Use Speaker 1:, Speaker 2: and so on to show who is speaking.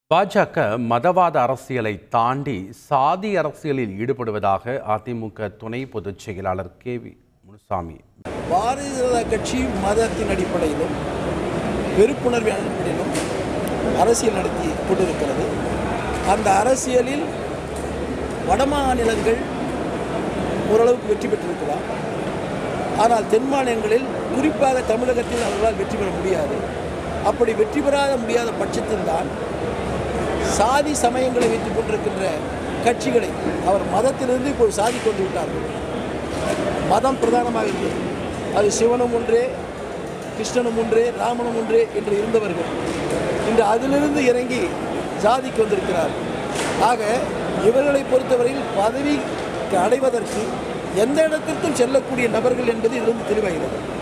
Speaker 1: பாஜக மதவாத அரசியலை தாண்டி சாதி அரசியலில் ஈடுபடுவதாக அதிமுக துணை பொதுச் செயலாளர் கே வி முனுசாமி
Speaker 2: பாரதிய ஜனதா கட்சி மதத்தின் அடிப்படையிலும் வெறுப்புணர்வின் அடிப்படையிலும் அரசியல் நடத்தி கொண்டிருக்கிறது அந்த அரசியலில் வடமாநிலங்கள் ஓரளவுக்கு வெற்றி பெற்றிருக்கலாம் ஆனால் தென் மாநிலங்களில் குறிப்பாக தமிழகத்தில் அவர்களால் வெற்றி பெற முடியாது அப்படி வெற்றி பெறாத முடியாத பட்சத்தில் தான் சாதி சமயங்களை வைத்துக் கொண்டிருக்கின்ற கட்சிகளை அவர் மதத்திலிருந்து இப்போ சாதி கொண்டு விட்டார்கள் மதம் பிரதானமாக இருந்தது அது சிவனும் ஒன்றே கிருஷ்ணனும் ஒன்றே ராமனும் ஒன்றே என்று இருந்தவர்கள் இன்று அதிலிருந்து இறங்கி ஜாதிக்கு வந்திருக்கிறார் ஆக இவர்களை பொறுத்தவரையில் பதவி அடைவதற்கு எந்த இடத்திற்கும் செல்லக்கூடிய நபர்கள் என்பது இதிலிருந்து தெளிவாகிறது